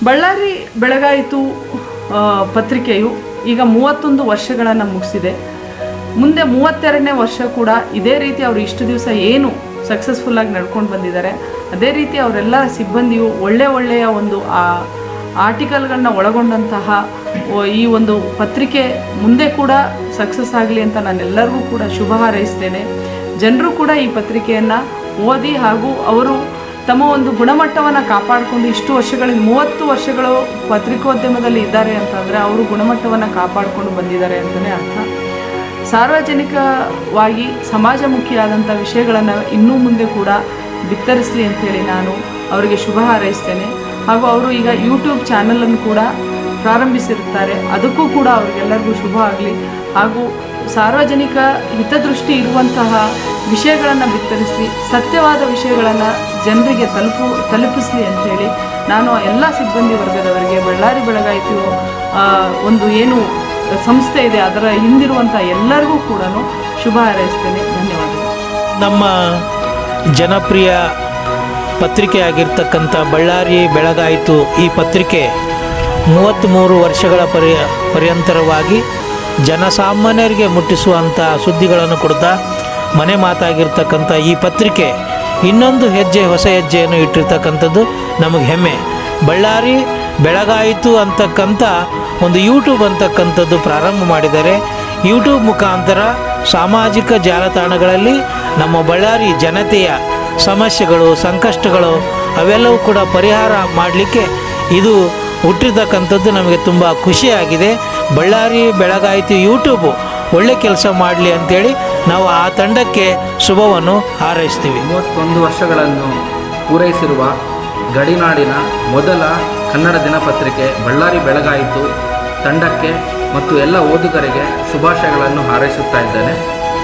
ಬಳ್ಳಾರಿ ಬೆಳಗಾಯಿತು ಆ, ಪತ್ರಿಕೆಯು ಈಗ ಮೂವತ್ತೊಂದು ವರ್ಷಗಳನ್ನು ಮುಗಿಸಿದೆ ಮುಂದೆ ಮೂವತ್ತೆರಡನೇ ವರ್ಷ ಕೂಡ ಇದೇ ರೀತಿ ಅವರು ಇಷ್ಟು ದಿವಸ ಏನು ಸಕ್ಸಸ್ಫುಲ್ಲಾಗಿ ನಡ್ಕೊಂಡು ಬಂದಿದ್ದಾರೆ ಅದೇ ರೀತಿ ಅವರೆಲ್ಲ ಸಿಬ್ಬಂದಿಯು ಒಳ್ಳೆ ಒಳ್ಳೆಯ ಒಂದು ಆ ಆರ್ಟಿಕಲ್ಗಳನ್ನ ಒಳಗೊಂಡಂತಹ ಓ- ಈ ಒಂದು ಪತ್ರಿಕೆ ಮುಂದೆ ಕೂಡ ಸಕ್ಸಸ್ ಆಗಲಿ ಅಂತ ನಾನೆಲ್ಲರಿಗೂ ಕೂಡ ಶುಭ ಹಾರೈಸ್ತೇನೆ ಜನರು ಕೂಡ ಈ ಪತ್ರಿಕೆಯನ್ನು ಓದಿ ಹಾಗೂ ಅವರು ತಮ್ಮ ಒಂದು ಗುಣಮಟ್ಟವನ್ನು ಕಾಪಾಡಿಕೊಂಡು ಇಷ್ಟು ವರ್ಷಗಳಿಂದ ಮೂವತ್ತು ವರ್ಷಗಳು ಪತ್ರಿಕೋದ್ಯಮದಲ್ಲಿ ಇದ್ದಾರೆ ಅಂತಂದರೆ ಅವರು ಗುಣಮಟ್ಟವನ್ನು ಕಾಪಾಡಿಕೊಂಡು ಬಂದಿದ್ದಾರೆ ಅಂತಲೇ ಅರ್ಥ ಸಾರ್ವಜನಿಕವಾಗಿ ಸಮಾಜಮುಖಿಯಾದಂಥ ವಿಷಯಗಳನ್ನು ಇನ್ನೂ ಮುಂದೆ ಕೂಡ ಬಿತ್ತರಿಸಲಿ ಅಂಥೇಳಿ ನಾನು ಅವರಿಗೆ ಶುಭ ಹಾರೈಸ್ತೇನೆ ಹಾಗೂ ಅವರು ಈಗ ಯೂಟ್ಯೂಬ್ ಚಾನಲನ್ನು ಕೂಡ ಪ್ರಾರಂಭಿಸಿರುತ್ತಾರೆ ಅದಕ್ಕೂ ಕೂಡ ಅವರಿಗೆಲ್ಲರಿಗೂ ಶುಭ ಆಗಲಿ ಹಾಗೂ ಸಾರ್ವಜನಿಕ ಹಿತದೃಷ್ಟಿ ಇರುವಂತಹ ವಿಷಯಗಳನ್ನು ಬಿತ್ತರಿಸಲಿ ಸತ್ಯವಾದ ವಿಷಯಗಳನ್ನು ಜನರಿಗೆ ತಲುಪು ತಲುಪಿಸಲಿ ಅಂಥೇಳಿ ನಾನು ಎಲ್ಲ ಸಿಬ್ಬಂದಿ ವರ್ಗದವರಿಗೆ ಬಳ್ಳಾರಿ ಬೆಳಗಾಯಿತು ಆ, ಒಂದು ಏನು ಸಂಸ್ಥೆ ಇದೆ ಅದರ ಹಿಂದಿರುವಂಥ ಎಲ್ಲರಿಗೂ ಕೂಡ ಶುಭ ಹಾರೈಸ್ತೇನೆ ಧನ್ಯವಾದಗಳು ನಮ್ಮ ಜನಪ್ರಿಯ ಪತ್ರಿಕೆ ಆಗಿರ್ತಕ್ಕಂಥ ಬಳ್ಳಾರಿ ಬೆಳಗಾಯಿತು ಈ ಪತ್ರಿಕೆ ಮೂವತ್ತ್ಮೂರು ವರ್ಷಗಳ ಪರ್ಯ ಪರ್ಯಂತರವಾಗಿ ಜನಸಾಮಾನ್ಯರಿಗೆ ಮುಟ್ಟಿಸುವಂಥ ಸುದ್ದಿಗಳನ್ನು ಕೊಡ್ತಾ ಮನೆ ಮಾತಾಗಿರ್ತಕ್ಕಂಥ ಈ ಪತ್ರಿಕೆ ಇನ್ನೊಂದು ಹೆಜ್ಜೆ ಹೊಸ ಹೆಜ್ಜೆಯನ್ನು ಇಟ್ಟಿರ್ತಕ್ಕಂಥದ್ದು ನಮಗೆ ಹೆಮ್ಮೆ ಬಳ್ಳಾರಿ ಬೆಳಗಾಯಿತು ಅಂತಕ್ಕಂಥ ಒಂದು ಯೂಟ್ಯೂಬ್ ಅಂತಕ್ಕಂಥದ್ದು ಪ್ರಾರಂಭ ಮಾಡಿದ್ದಾರೆ ಯೂಟ್ಯೂಬ್ ಮುಖಾಂತರ ಸಾಮಾಜಿಕ ಜಾಲತಾಣಗಳಲ್ಲಿ ನಮ್ಮ ಬಳ್ಳಾರಿ ಜನತೆಯ ಸಮಸ್ಯೆಗಳು ಸಂಕಷ್ಟಗಳು ಅವೆಲ್ಲವೂ ಕೂಡ ಪರಿಹಾರ ಮಾಡಲಿಕ್ಕೆ ಇದು ಹುಟ್ಟಿರ್ತಕ್ಕಂಥದ್ದು ನಮಗೆ ತುಂಬ ಖುಷಿಯಾಗಿದೆ ಬಳ್ಳಾರಿ ಬೆಳಗಾಯಿತು ಯೂಟ್ಯೂಬು ಒಳ್ಳೆ ಕೆಲಸ ಮಾಡಲಿ ಅಂತೇಳಿ ನಾವು ಆ ತಂಡಕ್ಕೆ ಶುಭವನ್ನು ಹಾರೈಸ್ತೀವಿ ಮೂವತ್ತೊಂದು ವರ್ಷಗಳನ್ನು ಪೂರೈಸಿರುವ ಗಡಿನಾಡಿನ ಮೊದಲ ಕನ್ನಡ ದಿನಪತ್ರಿಕೆ ಬಳ್ಳಾರಿ ಬೆಳಗಾಯಿತು ತಂಡಕ್ಕೆ ಮತ್ತು ಎಲ್ಲ ಓದುಗರಿಗೆ ಶುಭಾಶಯಗಳನ್ನು ಹಾರೈಸುತ್ತಾ ಇದ್ದೇನೆ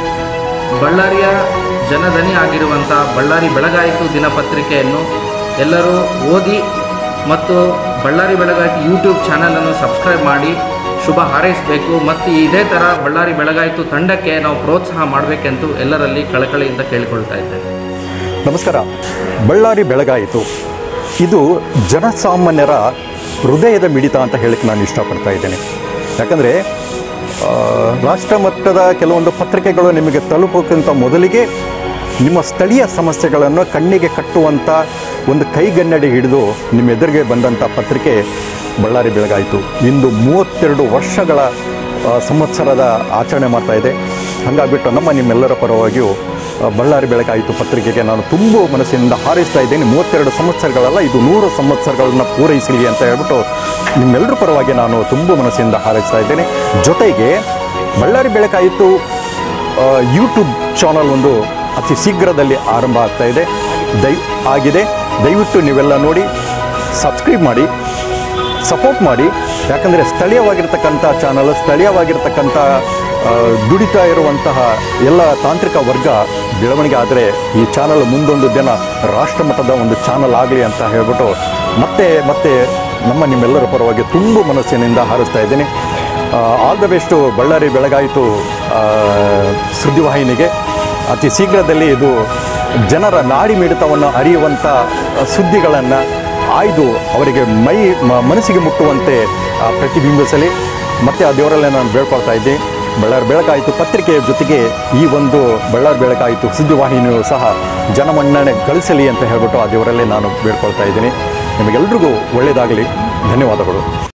ಬಳ್ಳಾರಿಯ ಜನಧನಿ ಆಗಿರುವಂಥ ಬಳ್ಳಾರಿ ಬೆಳಗಾಯಿತು ದಿನಪತ್ರಿಕೆಯನ್ನು ಎಲ್ಲರೂ ಓದಿ ಮತ್ತು ಬಳ್ಳಾರಿ ಬೆಳಗಾಯಿತು ಯೂಟ್ಯೂಬ್ ಚಾನಲನ್ನು ಸಬ್ಸ್ಕ್ರೈಬ್ ಮಾಡಿ ಶುಭ ಹಾರೈಸಬೇಕು ಮತ್ತು ಇದೇ ಥರ ಬಳ್ಳಾರಿ ಬೆಳಗಾಯಿತು ತಂಡಕ್ಕೆ ನಾವು ಪ್ರೋತ್ಸಾಹ ಮಾಡಬೇಕೆಂದು ಎಲ್ಲರಲ್ಲಿ ಕಳಕಳಿಯಿಂದ ಕೇಳಿಕೊಳ್ತಾ ಇದ್ದೇನೆ ನಮಸ್ಕಾರ ಬಳ್ಳಾರಿ ಬೆಳಗಾಯಿತು ಇದು ಜನಸಾಮಾನ್ಯರ ಹೃದಯದ ಮಿಡಿತ ಅಂತ ಹೇಳಕ್ಕೆ ನಾನು ಇಷ್ಟಪಡ್ತಾ ಇದ್ದೇನೆ ಯಾಕಂದರೆ ರಾಷ್ಟ್ರ ಮಟ್ಟದ ಕೆಲವೊಂದು ಪತ್ರಿಕೆಗಳು ನಿಮಗೆ ತಲುಪೋಕ್ಕಿಂತ ಮೊದಲಿಗೆ ನಿಮ್ಮ ಸ್ಥಳೀಯ ಸಮಸ್ಯೆಗಳನ್ನು ಕಣ್ಣಿಗೆ ಕಟ್ಟುವಂಥ ಒಂದು ಕೈಗನ್ನಡಿ ಹಿಡಿದು ನಿಮ್ಮ ಎದುರಿಗೆ ಬಂದಂಥ ಪತ್ರಿಕೆ ಬಳ್ಳಾರಿ ಬೆಳಗಾಯಿತು ಇಂದು ಮೂವತ್ತೆರಡು ವರ್ಷಗಳ ಆ, ಸಂವತ್ಸರದ ಆಚರಣೆ ಮಾಡ್ತಾ ಇದೆ ಹಾಗಾಗ್ಬಿಟ್ಟು ನಮ್ಮ ನಿಮ್ಮೆಲ್ಲರ ಪರವಾಗಿಯೂ ಆ, ಬಳ್ಳಾರಿ ಬೆಳಕಾಯಿತು ಪತ್ರಿಕೆಗೆ ನಾನು ತುಂಬ ಮನಸ್ಸಿನಿಂದ ಹಾರೈಸ್ತಾ ಇದ್ದೇನೆ ಮೂವತ್ತೆರಡು ಸಂವತ್ಸರಗಳಲ್ಲ ಇದು ನೂರು ಸಂವತ್ಸರಗಳನ್ನ ಪೂರೈಸಲಿ ಅಂತ ಹೇಳ್ಬಿಟ್ಟು ನಿಮ್ಮೆಲ್ಲರ ಪರವಾಗಿ ನಾನು ತುಂಬ ಮನಸ್ಸಿನಿಂದ ಹಾರೈಸ್ತಾ ಇದ್ದೇನೆ ಜೊತೆಗೆ ಬಳ್ಳಾರಿ ಬೆಳಕಾಯಿತು ಆ, ಯೂಟ್ಯೂಬ್ ಚಾನಲ್ ಒಂದು ಅತಿ ಶೀಘ್ರದಲ್ಲಿ ಆರಂಭ ಆಗ್ತಾ ಇದೆ ದಯ ಆಗಿದೆ ದಯವಿಟ್ಟು ನೀವೆಲ್ಲ ನೋಡಿ ಸಬ್ಸ್ಕ್ರೈಬ್ ಮಾಡಿ ಸಪೋರ್ಟ್ ಮಾಡಿ ಯಾಕಂದರೆ ಸ್ಥಳೀಯವಾಗಿರ್ತಕ್ಕಂಥ ಚಾನಲ್ ಸ್ಥಳೀಯವಾಗಿರ್ತಕ್ಕಂಥ ಆ, ದುಡಿತಾ ಇರುವಂತಹ ಎಲ್ಲ ತಾಂತ್ರಿಕ ವರ್ಗ ಬೆಳವಣಿಗೆ ಆದರೆ ಈ ಚಾನಲ್ ಮುಂದೊಂದು ದಿನ ರಾಷ್ಟ್ರ ಮಟ್ಟದ ಒಂದು ಚಾನಲ್ ಆಗಲಿ ಅಂತ ಹೇಳ್ಬಿಟ್ಟು ಮತ್ತೆ ಮತ್ತೆ ನಮ್ಮ ನಿಮ್ಮೆಲ್ಲರ ಪರವಾಗಿ ತುಂಬ ಮನಸ್ಸಿನಿಂದ ಹಾರಿಸ್ತಾ ಇದ್ದೀನಿ ಆಲ್ ದ ಬೆಸ್ಟು ಬಳ್ಳಾರಿ ಬೆಳಗಾಯಿತು ಆ, ಸುದ್ದಿವಾಹಿನಿಗೆ ಅತಿ ಶೀಘ್ರದಲ್ಲಿ ಇದು ಜನರ ನಾಡಿ ಮಿಡಿತವನ್ನು ಅರಿಯುವಂಥ ಸುದ್ದಿಗಳನ್ನು ಆಯ್ದು ಅವರಿಗೆ ಮೈ ಮ- ಮನಸ್ಸಿಗೆ ಮುಟ್ಟುವಂತೆ ಆ, ಪ್ರತಿಬಿಂಬಿಸಲಿ ಮತ್ತು ಆ ದೇವರಲ್ಲೇ ನಾನು ಬೇಡ್ಕೊಳ್ತಾ ಇದ್ದೀನಿ ಬಳ್ಳಾರಿ ಬೆಳಕಾಯಿತು ಪತ್ರಿಕೆಯ ಜೊತೆಗೆ ಈ ಒಂದು ಬಳ್ಳಾರಿ ಬೆಳಕಾಯಿತು ಸುದ್ದಿವಾಹಿನಿಯು ಸಹ ಜನಮನ್ನಣೆ ಗಳಿಸಲಿ ಅಂತ ಹೇಳ್ಬಿಟ್ಟು ಆ ದೇವರಲ್ಲೇ ನಾನು ಬೇಡ್ಕೊಳ್ತಾ ಇದ್ದೀನಿ ನಿಮಗೆಲ್ರಿಗೂ ಒಳ್ಳೆಯದಾಗಲಿ ಧನ್ಯವಾದಗಳು